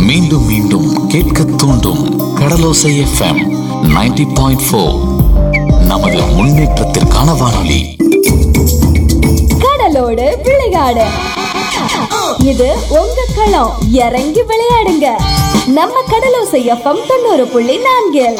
மீண்டும் மீண்டும் கேட்க தூண்டும் கடலோசை எஃப்எம் 90.4 பாயிண்ட் ஃபோர் நமது முன்னேற்றத்திற்கான வானொலி கடலோடு விளையாடு இது உங்க களம் இறங்கி விளையாடுங்க நம்ம கடலோசை எஃப்எம் தொண்ணூறு புள்ளி நான்கில்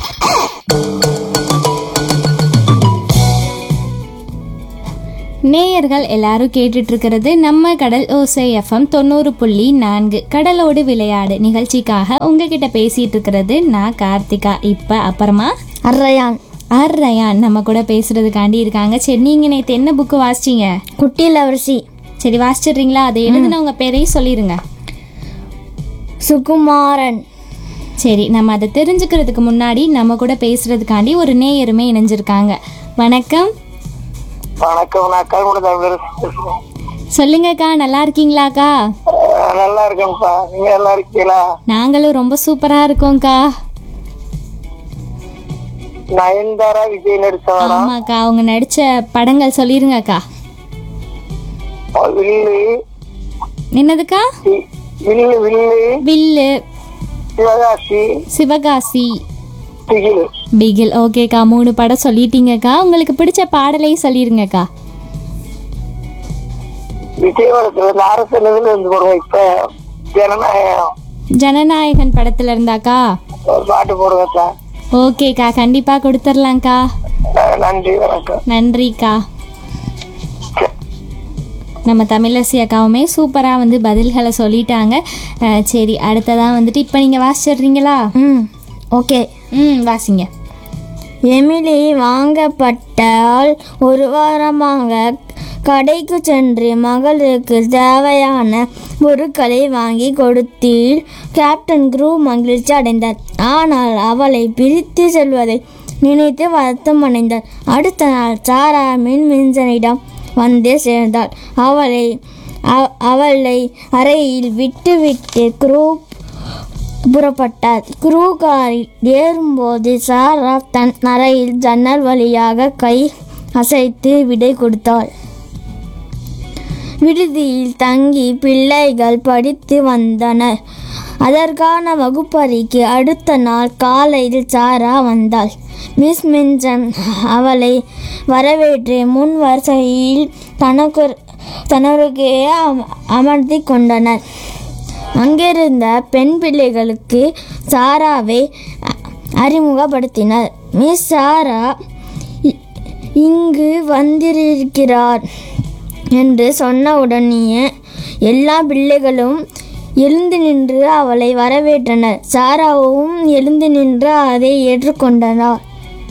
நேயர்கள் எல்லாரும் கேட்டுட்டு இருக்கிறது நம்ம கடல் ஓசை எஃப்எம் தொண்ணூறு புள்ளி நான்கு கடலோடு விளையாடு நிகழ்ச்சிக்காக உங்ககிட்ட பேசிட்டு இருக்கிறது நான் கார்த்திகா இப்போ அப்புறமா அரையான் ஆர் ரயான் நம்ம கூட பேசுறதுக்காண்டி இருக்காங்க சரி நீங்க நேற்று என்ன புக்கு வாசிச்சீங்க குட்டி இளவரசி சரி வாசிச்சிடுறீங்களா அதை எழுதுனவங்க பேரையும் சொல்லிடுங்க சுகுமாரன் சரி நம்ம அதை தெரிஞ்சுக்கிறதுக்கு முன்னாடி நம்ம கூட பேசுறதுக்காண்டி ஒரு நேயருமே இணைஞ்சிருக்காங்க வணக்கம் வணக்கம் நான் கருமுட தமிழர் பேசுறேன் சொல்லுங்கக்கா நல்லா இருக்கீங்களாக்கா அஹ் நல்லா இருக்கேன்ப்பா நீங்க நல்லா இருக்கீங்களா நாங்களும் ரொம்ப சூப்பரா இருக்கோம்க்கா நயன்தாரா விஜய் நடிச்சவனா ஆமாக்கா அவங்க நடிச்ச படங்கள் சொல்லிருங்கக்கா வில்லு என்னதுக்கா வி- வில்லு வில்லு வில்லு சிவகாசி சிவகாசி திகில் பிகில் ஓகேக்கா மூணு படம் சொல்லிட்டீங்கக்கா உங்களுக்கு பிடிச்ச பாடலையும் சொல்லிருங்கக்கா விஜய் படத்துல இருந்து அரசு இருந்து போடுவோம் இப்ப ஜனநாயகம் ஜனநாயகன் படத்துல இருந்தாக்கா ஒரு பாட்டு போடுவேன் சார் ஓகேக்கா கண்டிப்பா கொடுத்துர்லாம்க்கா அஹ் நன்றி வணக்கம் நன்றிக்கா நம்ம தமிழரசி அக்காவுமே சூப்பராக வந்து பதில்களை சொல்லிட்டாங்க அஹ் சரி அடுத்ததான் வந்துட்டு இப்போ நீங்கள் வாசிச்சிடுறீங்களா ம் ஓகே ம் வாசிங்க எமிலி வாங்கப்பட்டால் ஒரு வாரமாக கடைக்கு சென்று மகளுக்கு தேவையான பொருட்களை வாங்கி கொடுத்தீர் கேப்டன் குரூ மகிழ்ச்சி அடைந்தார் ஆனால் அவளை பிரித்து செல்வதை நினைத்து வருத்தம் அடைந்தார் அடுத்த நாள் சாரா மின் மின்சனிடம் வந்து சேர்ந்தாள் அவளை அவ- அவளை அறையில் விட்டுவிட்டு குரூப் புறப்பட்டார் குரூ காரில் ஏறும்போது சாரா தன் அறையில் ஜன்னல் வழியாக கை அசைத்து விடை கொடுத்தாள் விடுதியில் தங்கி பிள்ளைகள் படித்து வந்தனர் அதற்கான வகுப்பறைக்கு அடுத்த நாள் காலையில் சாரா வந்தாள் மிஸ் மின்சன் அவளை வரவேற்று முன் வரிசையில் தனக்கு தனருகே அம- அமர்த்தி கொண்டனர் அங்கிருந்த பெண் பிள்ளைகளுக்கு சாராவை அ- அறிமுகப்படுத்தினர் மிஸ் சாரா இ- இங்கு வந்திருக்கிறார் என்று சொன்ன உடனேயே எல்லா பிள்ளைகளும் எழுந்து நின்று அவளை வரவேற்றனர் சாராவும் எழுந்து நின்று அதை ஏற்றுக்கொண்டனர்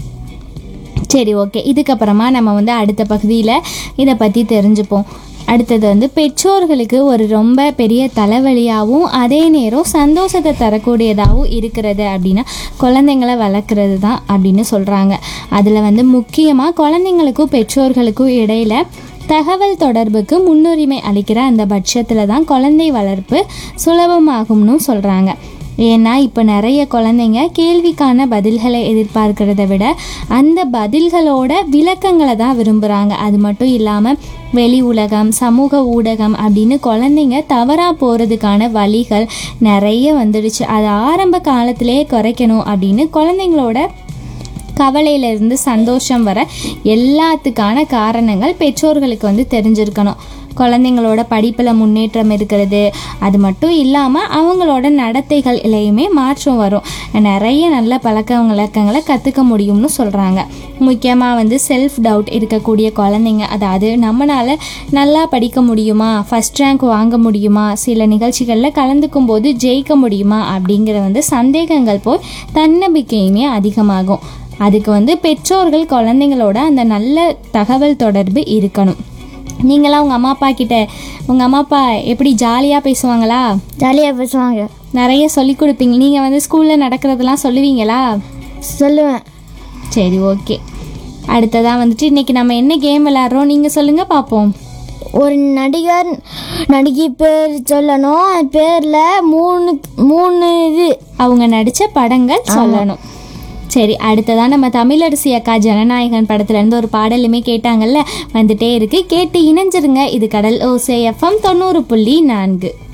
சரி ஓகே இதுக்கப்புறமா நம்ம வந்து அடுத்த பகுதியில் இதை பற்றி தெரிஞ்சுப்போம் அடுத்தது வந்து பெற்றோர்களுக்கு ஒரு ரொம்ப பெரிய தலைவலியாகவும் அதே நேரம் சந்தோஷத்தை தரக்கூடியதாகவும் இருக்கிறது அப்படின்னா குழந்தைங்கள வளர்க்குறது தான் அப்படின்னு சொல்கிறாங்க அதில் வந்து முக்கியமாக குழந்தைங்களுக்கும் பெற்றோர்களுக்கும் இடையில தகவல் தொடர்புக்கு முன்னுரிமை அளிக்கிற அந்த பட்சத்தில் தான் குழந்தை வளர்ப்பு சுலபமாகும்னு சொல்கிறாங்க ஏன்னா இப்போ நிறைய குழந்தைங்க கேள்விக்கான பதில்களை எதிர்பார்க்கிறத விட அந்த பதில்களோட விளக்கங்களை தான் விரும்புகிறாங்க அது மட்டும் இல்லாமல் வெளி உலகம் சமூக ஊடகம் அப்படின்னு குழந்தைங்க தவறாக போகிறதுக்கான வழிகள் நிறைய வந்துடுச்சு அதை ஆரம்ப காலத்திலே குறைக்கணும் அப்படின்னு குழந்தைங்களோட கவலையிலிருந்து சந்தோஷம் வர எல்லாத்துக்கான காரணங்கள் பெற்றோர்களுக்கு வந்து தெரிஞ்சிருக்கணும் குழந்தைங்களோட படிப்பில் முன்னேற்றம் இருக்கிறது அது மட்டும் இல்லாமல் அவங்களோட நடத்தைகள்லையுமே மாற்றம் வரும் நிறைய நல்ல பழக்க வழக்கங்களை கற்றுக்க முடியும்னு சொல்கிறாங்க முக்கியமாக வந்து செல்ஃப் டவுட் இருக்கக்கூடிய குழந்தைங்க அதாவது நம்மளால் நல்லா படிக்க முடியுமா ஃபஸ்ட் ரேங்க் வாங்க முடியுமா சில நிகழ்ச்சிகளில் கலந்துக்கும் போது ஜெயிக்க முடியுமா அப்படிங்கிற வந்து சந்தேகங்கள் போய் தன்னம்பிக்கையுமே அதிகமாகும் அதுக்கு வந்து பெற்றோர்கள் குழந்தைங்களோட அந்த நல்ல தகவல் தொடர்பு இருக்கணும் நீங்களாம் உங்கள் அம்மா அப்பா கிட்ட உங்கள் அம்மா அப்பா எப்படி ஜாலியாக பேசுவாங்களா ஜாலியாக பேசுவாங்க நிறைய சொல்லி கொடுப்பீங்க நீங்கள் வந்து ஸ்கூலில் நடக்கிறதெல்லாம் சொல்லுவீங்களா சொல்லுவேன் சரி ஓகே அடுத்ததாக வந்துட்டு இன்றைக்கி நம்ம என்ன கேம் விளாட்றோம் நீங்கள் சொல்லுங்கள் பார்ப்போம் ஒரு நடிகர் நடிகை பேர் சொல்லணும் அது பேரில் மூணு மூணு இது அவங்க நடித்த படங்கள் சொல்லணும் சரி அடுத்ததான் நம்ம தமிழரசி அக்கா ஜனநாயகன் படத்துலேருந்து ஒரு பாடலுமே கேட்டாங்கல்ல வந்துட்டே இருக்கு கேட்டு இணைஞ்சிருங்க இது கடல் ஓசை எஃப்எம் தொண்ணூறு புள்ளி நான்கு